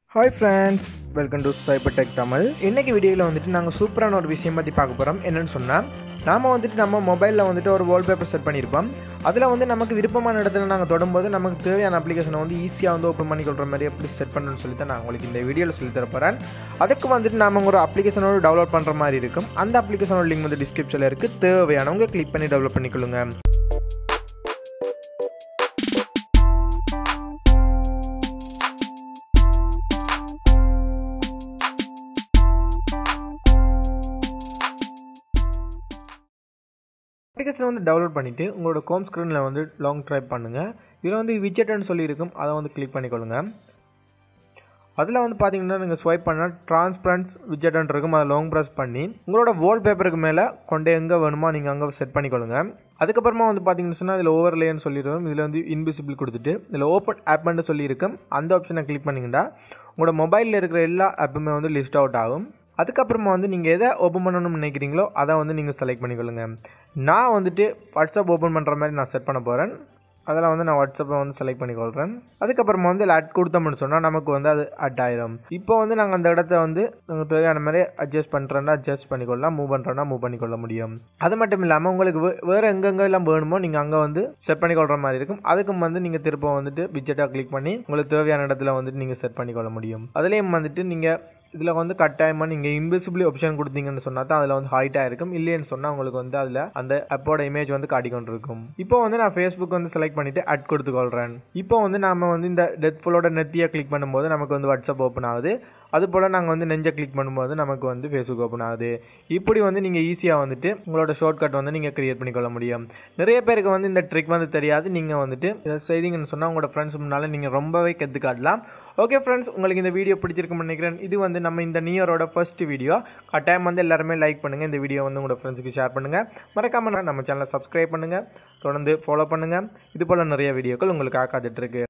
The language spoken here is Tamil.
hi friends welcome to cyber tech Tamil இன்னைக்கு வீடியோவில் வந்துட்டு நாங்கள் சூப்பரான ஒரு விஷயம் பற்றி பார்க்க போகிறோம் என்னன்னு சொன்னால் நாம் வந்துட்டு நம்ம மொபைலில் வந்துட்டு ஒரு வால்பேப்பர் செட் பண்ணியிருப்போம் அதில் வந்து நமக்கு விருப்பமான இடத்துல நாங்கள் தொடும்போது நமக்கு தேவையான அப்ளிகேஷனை வந்து ஈஸியாக வந்து ஓப்பன் பண்ணி கொள்கிற மாதிரி எப்படி செட் பண்ணணும்னு சொல்லி தான் நான் உங்களுக்கு இந்த வீடியோவில் சொல்லி தர போகிறேன் அதுக்கு வந்துட்டு நாம ஒரு அப்ளிகேஷனோட டவுன்லோட் பண்ணுற மாதிரி இருக்கும் அந்த அப்ளிகேஷனோட லிங்க் வந்து டிஸ்கிரிப்ஷனில் இருக்குது தேவையானவங்க கிளிக் பண்ணி டெவலப் பண்ணிக்கொள்ளுங்க அப்ளிகேஷனை வந்து டவுன்லோட் பண்ணிவிட்டு உங்களோட ஹோம் ஸ்க்ரீனில் வந்து லாங் ட்ரைப் பண்ணுங்கள் இதில் வந்து விஜெட்னு சொல்லியிருக்கும் அதை வந்து கிளிக் பண்ணிக்கொள்ளுங்க அதில் வந்து பார்த்தீங்கன்னா நீங்கள் ஸ்வைப் பண்ணால் டிரான்ஸ்பரன்ஸ் விஜெட்னு இருக்கும் அதை லாங் ப்ரெஸ் பண்ணி உங்களோட வால் பேப்பருக்கு மேலே கொண்டு எங்கே வேணுமோ நீங்கள் அங்கே செட் பண்ணிக்கொள்ளுங்க அதுக்கப்புறமா வந்து பார்த்தீங்கன்னு சொன்னால் இதில் ஓவர் லேயர்னு சொல்லியிருக்கோம் இதில் வந்து இன்விசிபிள் கொடுத்துட்டு இதில் ஓப்பன் ஆப்னு சொல்லியிருக்கும் அந்த ஆப்ஷனை கிளிக் பண்ணிங்கன்னா உங்களோட மொபைலில் இருக்கிற எல்லா ஆப்புமே வந்து லிஸ்ட் அவுட் ஆகும் அதுக்கப்புறமா வந்து நீங்கள் எதை ஓப்பன் பண்ணணும்னு நினைக்கிறீங்களோ அதை வந்து நீங்கள் செலக்ட் பண்ணிக்கொள்ளுங்க நான் வந்துட்டு வாட்ஸ்அப் ஓப்பன் பண்ணுற மாதிரி நான் செட் பண்ண போகிறேன் அதில் வந்து நான் வாட்ஸ்அப்பை வந்து செலக்ட் பண்ணிக்கொள்கிறேன் அதுக்கப்புறமா வந்து ஆட் கொடுத்தோம்னு சொன்னால் நமக்கு வந்து அது அட் ஆயிரும் இப்போ வந்து நாங்கள் அந்த இடத்த வந்து நாங்கள் தேவையான மாதிரி அட்ஜஸ்ட் பண்ணுறோன்னா அட்ஜஸ்ட் பண்ணிக்கொள்ளலாம் மூவ் பண்ணுறோன்னா மூவ் பண்ணிக்கொள்ள முடியும் அது மட்டும் இல்லாமல் உங்களுக்கு வே- வேறு எங்கெங்கே எல்லாம் வேணுமோ நீங்கள் அங்கே வந்து செட் பண்ணிக்கொள்கிற மாதிரி இருக்கும் அதுக்கும் வந்து நீங்கள் திரும்ப வந்துட்டு விஜெட்டாக கிளிக் பண்ணி உங்களுக்கு தேவையான இடத்துல வந்துட்டு நீங்கள் செட் பண்ணிக்கொள்ள முடியும் அதுலேயும் வந்துட்டு நீங்கள் இதில் வந்து கட்டாயமாக நீங்கள் இன்விசிபிளி ஆப்ஷன் கொடுத்தீங்கன்னு சொன்னால் தான் அதில் வந்து ஹைட்டாக இருக்கும் இல்லைன்னு சொன்னால் உங்களுக்கு வந்து அதில் அந்த அப்போட இமேஜ் வந்து காட்டிக்கொண்டு இருக்கும் இப்போ வந்து நான் ஃபேஸ்புக் வந்து செலக்ட் பண்ணிவிட்டு அட் கொடுத்துக்கொள்கிறேன் இப்போ வந்து நாம வந்து இந்த டெத் ஃபுல்லோட நெத்தியை கிளிக் பண்ணும்போது நமக்கு வந்து வாட்ஸ்அப் ஓப்பன் ஆகுது அது போல் நாங்கள் வந்து நெஞ்சை கிளிக் பண்ணும்போது நமக்கு வந்து ஃபேஸ்புக் ஓப்பன் ஆகுது இப்படி வந்து நீங்கள் ஈஸியாக வந்துட்டு உங்களோட ஷார்ட்கட் வந்து நீங்கள் க்ரியேட் பண்ணிக்கொள்ள முடியும் நிறைய பேருக்கு வந்து இந்த ட்ரிக் வந்து தெரியாது நீங்கள் வந்துட்டு இதை செய்தீங்கன்னு சொன்னால் உங்களோட ஃப்ரெண்ட்ஸ் முன்னால் நீங்கள் ரொம்பவே கற்று காட்டலாம் ஓகே ஃப்ரெண்ட்ஸ் உங்களுக்கு இந்த வீடியோ பிடிச்சிருக்கும்னு நினைக்கிறேன் இது வந்து நம்ம இந்த நியரோட ஃபர்ஸ்ட் வீடியோ கட்டாயம் வந்து எல்லாருமே லைக் பண்ணுங்கள் இந்த வீடியோ வந்து உங்களோட ஃப்ரெண்ட்ஸுக்கு ஷேர் பண்ணுங்கள் மறக்காம நம்ம சேனலை சப்ஸ்கிரைப் பண்ணுங்கள் தொடர்ந்து ஃபாலோ பண்ணுங்கள் இது போல் நிறைய வீடியோக்கள் உங்களுக்கு காத்துட்ருக்கு